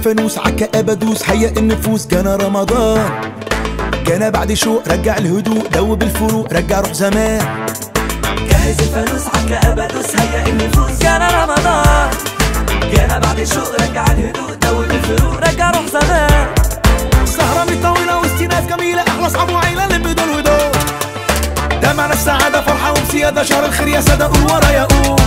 الفانوس عالكآبة دوس هيا النفوس جانا رمضان جانا بعد شوق رجع الهدوء دوب الفروق رجع روح زمان جهز الفانوس عالكآبة دوس هيا النفوس جانا رمضان جانا بعد شوق رجع الهدوء دوب الفروق رجع روح زمان سهرة طويلة واستئناف جميلة أحلى أصحاب وعيلة اللي بدون هدوء ده معنى السعادة فرحة وبسيادة شهر الخير يا سادة قول ورا يا قول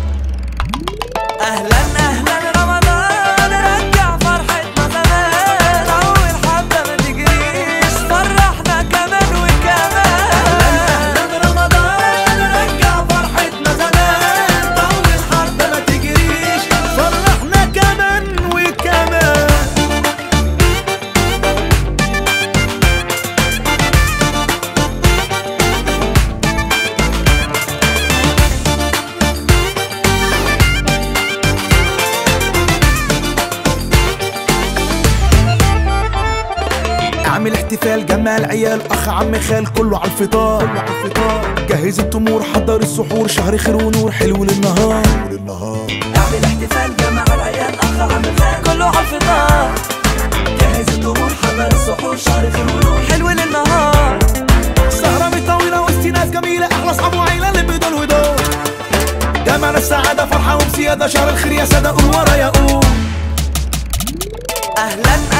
اهلا اهلا رمضان رجع فرحتنا زمان اول حبه ما تجريش فرحنا كمان وكمان اهلا اهلا رمضان رجع فرحتنا زمان أول حرب ما تجريش فرحنا كمان وكمان اعمل احتفال جمع العيال اخ عم خال كله على الفطار كله على الفطار جهز التمور حضر السحور شهر خير ونور حلو للنهار للنهار اعمل احتفال جمع العيال اخ عم خال كله على الفطار جهز الدموع حضر السحور شهر خير ونور حلو للنهار سهرة طويلة واستئناف جميلة أحلى أصحاب وعيلة اللي بدون هدوء ده معنى السعادة فرحة وبسيادة شهر الخير يا سادة قول ورا يا قول اهلا